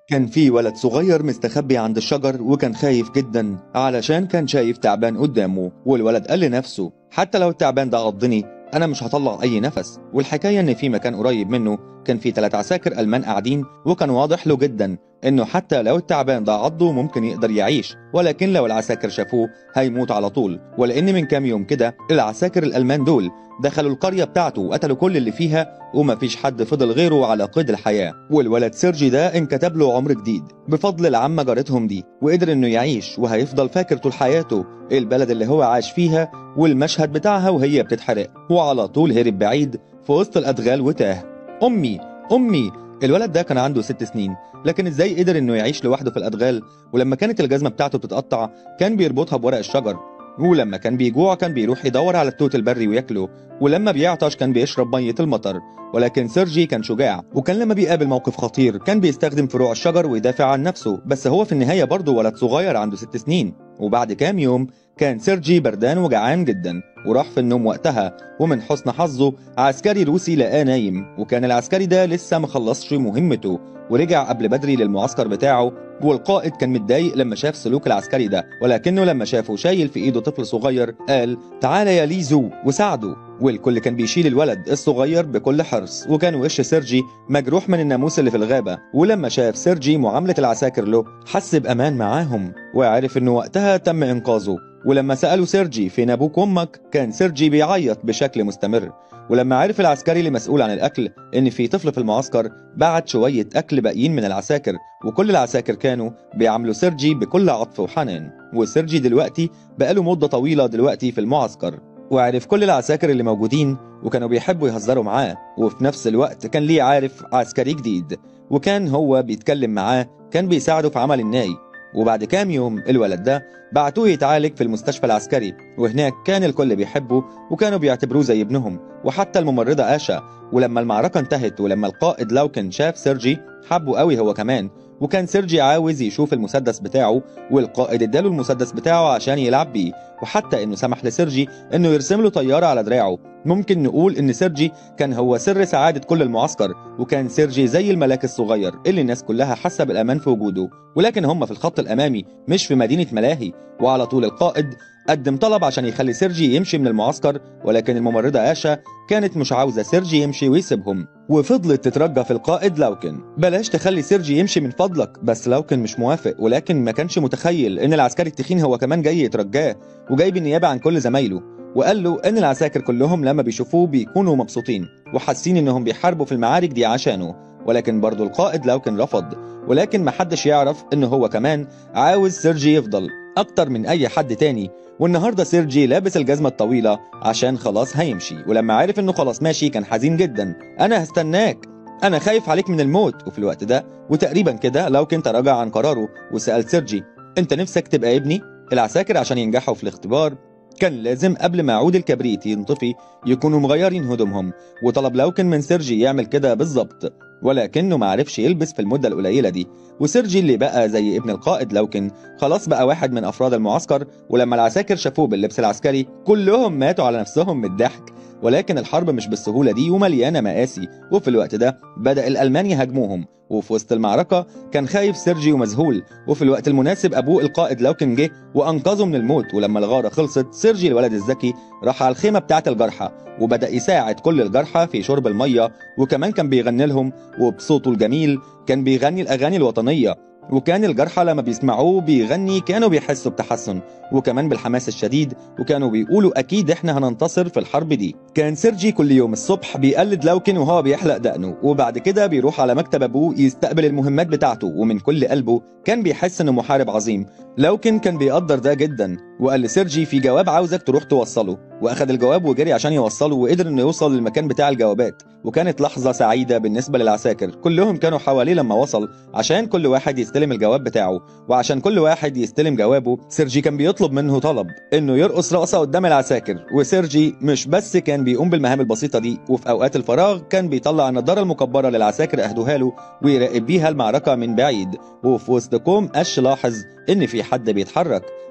كان في ولد صغير مستخبي عند الشجر وكان خايف جدا علشان كان شايف تعبان قدامه والولد قال لنفسه حتى لو التعبان ده عضني انا مش هطلع اي نفس والحكايه ان في مكان قريب منه كان في ثلاث عساكر المان قاعدين وكان واضح له جدا انه حتى لو التعبان ده عضه ممكن يقدر يعيش ولكن لو العساكر شافوه هيموت على طول ولان من كام يوم كده العساكر الالمان دول دخلوا القريه بتاعته وقتلوا كل اللي فيها ومفيش حد فضل غيره على قيد الحياه والولد سيرجي ده انكتب له عمر جديد بفضل العمه جارتهم دي وقدر انه يعيش وهيفضل فاكر طول حياته البلد اللي هو عاش فيها والمشهد بتاعها وهي بتتحرق وعلى طول هرب بعيد في وسط الادغال وتاه امي امي الولد ده كان عنده ست سنين لكن ازاي قدر انه يعيش لوحده في الادغال ولما كانت الجزمه بتاعته بتتقطع كان بيربطها بورق الشجر ولما كان بيجوع كان بيروح يدور على التوت البري وياكله ولما بيعطش كان بيشرب مية المطر ولكن سيرجي كان شجاع وكان لما بيقابل موقف خطير كان بيستخدم فروع الشجر ويدافع عن نفسه بس هو في النهاية برضه ولد صغير عنده ست سنين وبعد كام يوم كان سيرجي بردان وجعان جدا وراح في النوم وقتها ومن حسن حظه عسكري روسي لقاه نايم وكان العسكري ده لسه مخلصش مهمته ورجع قبل بدري للمعسكر بتاعه والقائد كان متضايق لما شاف سلوك العسكري ده ولكنه لما شافه شايل في ايده طفل صغير قال تعالى يا ليزو وساعده والكل كان بيشيل الولد الصغير بكل حرص وكان وش سيرجي مجروح من الناموس اللي في الغابة ولما شاف سيرجي معاملة العساكر له حس بأمان معاهم وعرف انه وقتها تم انقاذه ولما سألوا سيرجي فين أبوك وأمك كان سيرجي بيعيط بشكل مستمر ولما عرف العسكري اللي مسؤول عن الأكل إن في طفل في المعسكر بعت شوية أكل باقيين من العساكر وكل العساكر كانوا بيعاملوا سيرجي بكل عطف وحنان وسيرجي دلوقتي بقاله مدة طويلة دلوقتي في المعسكر وعرف كل العساكر اللي موجودين وكانوا بيحبوا يهزروا معاه وفي نفس الوقت كان ليه عارف عسكري جديد وكان هو بيتكلم معاه كان بيساعده في عمل الناي وبعد كام يوم الولد ده بعتوه يتعالج في المستشفى العسكري وهناك كان الكل بيحبه وكانوا بيعتبروه زي ابنهم وحتى الممرضة آشا ولما المعركة انتهت ولما القائد لوكن شاف سيرجي حبه قوي هو كمان وكان سيرجي عاوز يشوف المسدس بتاعه والقائد اداله المسدس بتاعه عشان يلعب بيه وحتى انه سمح لسيرجي انه يرسم له طياره على دراعه ممكن نقول ان سيرجي كان هو سر سعاده كل المعسكر وكان سيرجي زي الملاك الصغير اللي الناس كلها حاسه بالامان في وجوده ولكن هم في الخط الامامي مش في مدينه ملاهي وعلى طول القائد قدم طلب عشان يخلي سيرجي يمشي من المعسكر ولكن الممرضة آشا كانت مش عاوزة سيرجي يمشي ويسيبهم وفضلت تترجى في القائد لوكن بلاش تخلي سيرجي يمشي من فضلك بس لوكن مش موافق ولكن ما كانش متخيل ان العسكري التخين هو كمان جاي يترجاه وجاي بالنيابة عن كل زمايله وقال له ان العساكر كلهم لما بيشوفوه بيكونوا مبسوطين وحاسين انهم بيحاربوا في المعارك دي عشانه ولكن برضه القائد لوكن رفض ولكن محدش يعرف ان هو كمان عاوز سيرجي يفضل اكتر من اي حد تاني والنهارده سيرجي لابس الجزمه الطويله عشان خلاص هيمشي ولما عرف انه خلاص ماشي كان حزين جدا انا هستناك انا خايف عليك من الموت وفي الوقت ده وتقريبا كده لو كنت راجع عن قراره وسال سيرجي انت نفسك تبقى ابني العساكر عشان ينجحوا في الاختبار كان لازم قبل ما عود الكبريت ينطفي يكونوا مغيرين هدومهم وطلب لوكن من سيرجي يعمل كده بالظبط ولكنه ما عرفش يلبس في المدة القليلة دي وسيرجي اللي بقى زي ابن القائد لوكن خلاص بقى واحد من أفراد المعسكر ولما العساكر شافوه باللبس العسكري كلهم ماتوا على نفسهم من الضحك ولكن الحرب مش بالسهولة دي ومليانة مآسي وفي الوقت ده بدأ الألمان يهاجموهم وفي وسط المعركة كان خايف سيرجي ومذهول وفي الوقت المناسب أبوه القائد لوكن جه وأنقذه من الموت ولما الغارة خلصت سيرجي الولد الذكي راح على الخيمة بتاعة الجرحى وبدأ يساعد كل الجرحى في شرب المية وكمان كان بيغني لهم وبصوته الجميل كان بيغني الأغاني الوطنية وكان الجرحى لما بيسمعوه بيغني كانوا بيحسوا بتحسن وكمان بالحماس الشديد وكانوا بيقولوا اكيد احنا هننتصر في الحرب دي كان سيرجي كل يوم الصبح بيقلد لوكن وهو بيحلق دقنه وبعد كده بيروح على مكتب ابوه يستقبل المهمات بتاعته ومن كل قلبه كان بيحس انه محارب عظيم لوكن كان بيقدر ده جدا وقال لسيرجي في جواب عاوزك تروح توصله واخد الجواب وجري عشان يوصله وقدر انه يوصل للمكان بتاع الجوابات وكانت لحظة سعيدة بالنسبة للعساكر كلهم كانوا حواليه لما وصل عشان كل واحد يستلم الجواب بتاعه وعشان كل واحد يستلم جوابه سيرجي كان بيطلب منه طلب انه يرقص رقصة قدام العساكر وسيرجي مش بس كان بيقوم بالمهام البسيطة دي وفي اوقات الفراغ كان بيطلع النضارة المكبرة للعساكر اهدوها له ويراقب بيها المعركة من بعيد وفي وسط كوم قش لاحظ ان في حد بيتحرك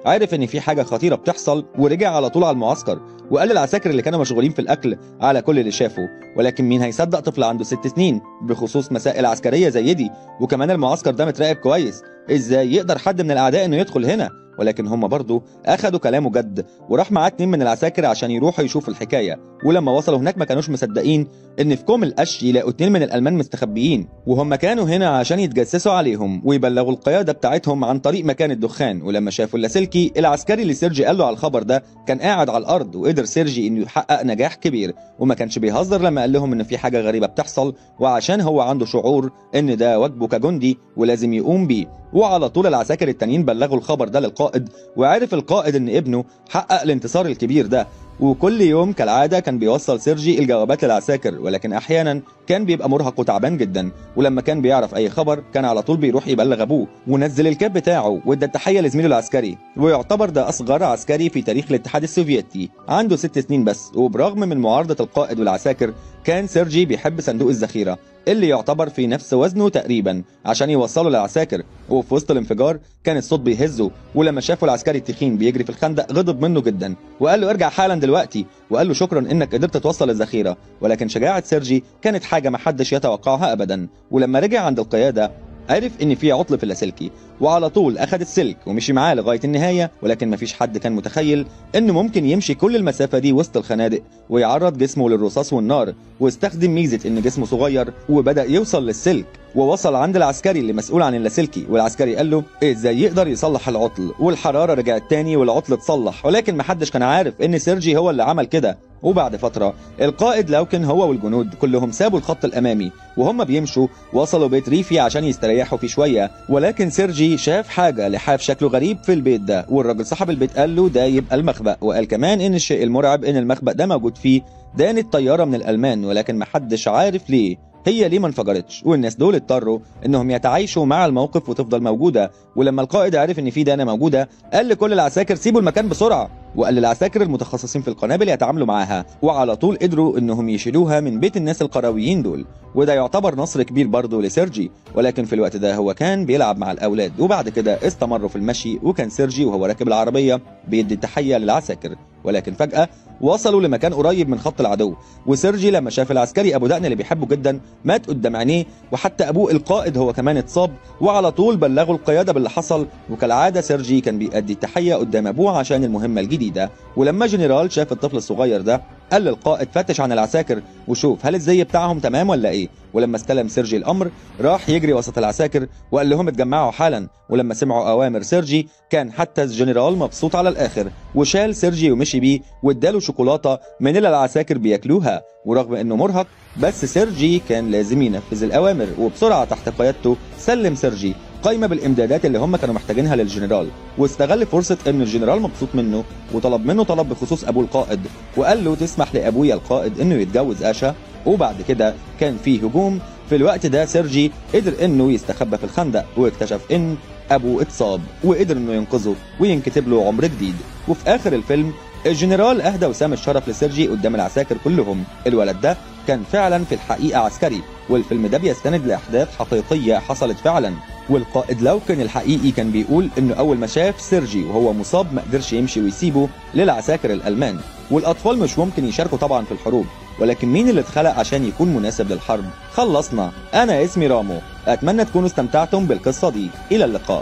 عرف ان في حاجه خطيره بتحصل ورجع على طول على المعسكر وقال للعساكر اللي كانوا مشغولين في الاكل على كل اللي شافه ولكن مين هيصدق طفل عنده ست سنين بخصوص مسائل عسكريه زي دي وكمان المعسكر ده متراقب كويس ازاي يقدر حد من الاعداء انه يدخل هنا ولكن هم برضه اخدوا كلامه جد وراح معاه اتنين من العساكر عشان يروحوا يشوفوا الحكايه ولما وصلوا هناك ما كانوش مصدقين ان في كوم القش يلاقوا اتنين من الالمان مستخبيين وهم كانوا هنا عشان يتجسسوا عليهم ويبلغوا القياده بتاعتهم عن طريق مكان الدخان ولما شافوا اللاسلكي العسكري اللي سيرجي قال له على الخبر ده كان قاعد على الارض وقدر سيرجي انه يحقق نجاح كبير وما كانش بيهزر لما قال لهم ان في حاجه غريبه بتحصل وعشان هو عنده شعور ان ده واجبه كجندي ولازم يقوم بيه وعلى طول العساكر التانيين بلغوا الخبر ده للقائد وعرف القائد ان ابنه حقق الانتصار الكبير ده وكل يوم كالعادة كان بيوصل سيرجي الجوابات للعساكر ولكن أحيانا كان بيبقى مرهق وتعبان جدا ولما كان بيعرف أي خبر كان على طول بيروح يبلغ أبوه ونزل الكاب بتاعه وادى التحية لزميله العسكري ويعتبر ده أصغر عسكري في تاريخ الاتحاد السوفيتي عنده ست سنين بس وبرغم من معارضة القائد والعساكر كان سيرجي بيحب صندوق الذخيرة اللي يعتبر في نفس وزنه تقريبا عشان يوصله للعساكر وفي وسط الانفجار كان الصوت بيهزه ولما شافوا العسكري التخين بيجري في الخندق غضب منه جدا وقال له ارجع حالا دلوقتي وقال له شكرا انك قدرت توصل الذخيره ولكن شجاعه سيرجي كانت حاجه ما حدش يتوقعها ابدا ولما رجع عند القياده عرف ان في عطل في اللاسلكي وعلى طول اخذ السلك ومشي معاه لغايه النهايه ولكن مفيش حد كان متخيل انه ممكن يمشي كل المسافه دي وسط الخنادق ويعرض جسمه للرصاص والنار واستخدم ميزه ان جسمه صغير وبدا يوصل للسلك ووصل عند العسكري اللي مسؤول عن اللاسلكي والعسكري قال له ازاي يقدر يصلح العطل والحراره رجعت تاني والعطل اتصلح ولكن محدش كان عارف ان سيرجي هو اللي عمل كده وبعد فترة القائد لوكن هو والجنود كلهم سابوا الخط الأمامي وهم بيمشوا وصلوا بيت ريفي عشان يستريحوا فيه شوية ولكن سيرجي شاف حاجة لحاف شكله غريب في البيت ده والراجل صاحب البيت قال له ده يبقى المخبأ وقال كمان إن الشيء المرعب إن المخبأ ده موجود فيه دانت طيارة من الألمان ولكن محدش عارف ليه هي ليه ما انفجرتش والناس دول اضطروا انهم يتعايشوا مع الموقف وتفضل موجوده ولما القائد عرف ان في دانه موجوده قال لكل العساكر سيبوا المكان بسرعه وقال للعساكر المتخصصين في القنابل يتعاملوا معاها وعلى طول قدروا انهم يشيلوها من بيت الناس القرويين دول وده يعتبر نصر كبير برضه لسيرجي ولكن في الوقت ده هو كان بيلعب مع الاولاد وبعد كده استمروا في المشي وكان سيرجي وهو راكب العربيه بيدي تحيه للعساكر ولكن فجاه وصلوا لمكان قريب من خط العدو وسيرجي لما شاف العسكري ابو دقن اللي بيحبه جدا مات قدام عينيه وحتى ابوه القائد هو كمان اتصاب وعلى طول بلغوا القياده باللي حصل وكالعاده سيرجي كان بيأدي التحيه قدام ابوه عشان المهمه الجديده ولما جنرال شاف الطفل الصغير ده قال للقائد فتش عن العساكر وشوف هل الزي بتاعهم تمام ولا ايه ولما استلم سيرجي الامر راح يجري وسط العساكر وقال لهم اتجمعوا حالا ولما سمعوا اوامر سيرجي كان حتى الجنرال مبسوط على الاخر وشال سيرجي ومشي بيه واداله شوكولاته من اللي العساكر بياكلوها ورغم انه مرهق بس سيرجي كان لازم ينفذ الاوامر وبسرعه تحت قيادته سلم سيرجي قايمه بالامدادات اللي هم كانوا محتاجينها للجنرال واستغل فرصه ان الجنرال مبسوط منه وطلب منه طلب بخصوص ابوه القائد وقال له تسمح لابويا القائد انه يتجوز اشا وبعد كده كان في هجوم في الوقت ده سيرجي قدر انه يستخبى في الخندق واكتشف ان ابوه اتصاب وقدر انه ينقذه وينكتب له عمر جديد وفي اخر الفيلم الجنرال اهدى وسام الشرف لسيرجي قدام العساكر كلهم الولد ده كان فعلا في الحقيقه عسكري والفيلم ده بيستند لاحداث حقيقيه حصلت فعلا والقائد لوكن الحقيقي كان بيقول انه اول ما شاف سيرجي وهو مصاب ما قدرش يمشي ويسيبه للعساكر الالمان والاطفال مش ممكن يشاركوا طبعا في الحروب ولكن مين اللي اتخلق عشان يكون مناسب للحرب خلصنا انا اسمي رامو اتمنى تكونوا استمتعتم بالقصه دي الى اللقاء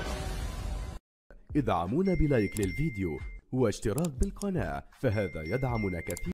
ادعمونا بلايك للفيديو واشتراك بالقناة فهذا يدعمنا كثيرا